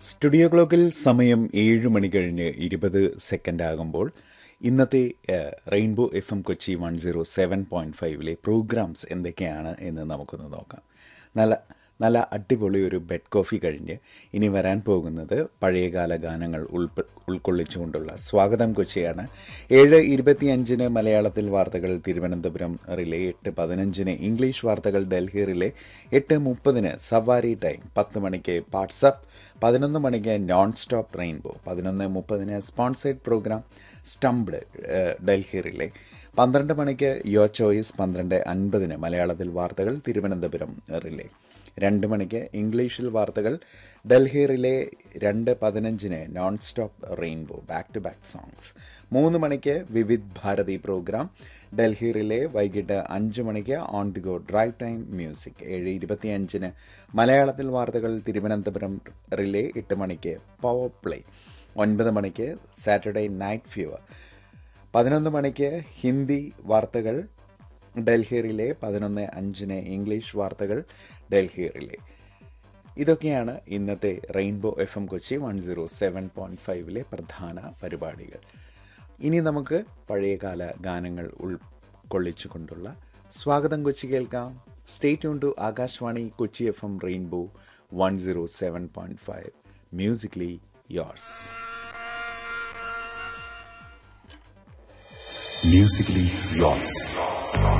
Studio ക്ലോക്കിൽ സമയം ഏഴ് മണി കഴിഞ്ഞ് ഇരുപത് സെക്കൻഡ് ആകുമ്പോൾ ഇന്നത്തെ ഏഹ്, rainbow F M Kochi one zero seven point ഫൈവിലെ പ്രോഗ്രാംസ് എന്തൊക്കെയാണ് എന്ന് നമുക്കൊന്ന് നോക്കാം നല്ല നല്ല അടിപൊളി ഒരു ബെഡ് കോഫി കഴിഞ്ഞ് ഇനി വരാൻ പോകുന്നത് പഴയകാല ഗാനങ്ങൾ ഉൾപ്പെ ഉൾക്കൊള്ളിച്ചുകൊണ്ടുള്ള സ്വാഗതം കൊച്ചിയാണ് ഏഴ് ഇരുപത്തിയഞ്ചിന് മലയാളത്തിൽ വാർത്തകൾ തിരുവനന്തപുരം റിലേ എട്ട് പതിനഞ്ചിന് ഇംഗ്ലീഷ് വാർത്തകൾ ഡൽഹി റിലേ എട്ട് മുപ്പതിന് സവാരി ടൈം പത്ത് മണിക്ക് വാട്സപ്പ് പതിനൊന്ന് മണിക്ക് നോൺ സ്റ്റോപ്പ് റെയിൻബോ പതിനൊന്ന് മുപ്പതിന് സ്പോൺസേഡ് പ്രോഗ്രാം സ്റ്റംബ്ഡ് ഏഹ്, ഡൽഹി റിലേ പന്ത്രണ്ട് മണിക്ക് യോ ചോയ്സ് പന്ത്രണ്ട് അൻപതിന് മലയാളത്തിൽ വാർത്തകൾ തിരുവനന്തപുരം റിലേ രണ്ട് മണിക്ക് ഇംഗ്ലീഷിൽ വാർത്തകൾ ഡൽഹി റിലേ രണ്ട് പതിനഞ്ചിന് non stop rainbow back to back songs മൂന്ന് മണിക്ക് വിവിധ് ഭാരതി പ്രോഗ്രാം ഡൽഹി റിലേ വൈകിട്ട് അഞ്ച് മണിക്ക് on the go drive time music ഏഴ് ഇരുപത്തിയഞ്ചിന് മലയാളത്തിൽ വാർത്തകൾ തിരുവനന്തപുരം റിലേ എട്ട് മണിക്ക് പവർ പ്ലേ ഒൻപത് മണിക്ക് സാറ്റർഡേ നൈറ്റ് ഫ്യൂവർ പതിനൊന്ന് മണിക്ക് ഹിന്ദി വാർത്തകൾ ഡൽഹി റിലേ പതിനൊന്ന് അഞ്ചിന് ഇംഗ്ലീഷ് വാർത്തകൾ ഡൽഹി റിലേ ഇതൊക്കെയാണ് ഇന്നത്തെ rainbow F M Kochi one zero seven point ഫൈവിലെ പ്രധാന പരിപാടികൾ ഇനി നമുക്ക് പഴയകാല ഗാനങ്ങൾ ഉൾക്കൊള്ളിച്ചുകൊണ്ടുള്ള സ്വാഗതം കൊച്ചി കേൾക്കാം stay tune to Akashvani Kochi F M rainbow one zero seven point five musically yours Musically yours.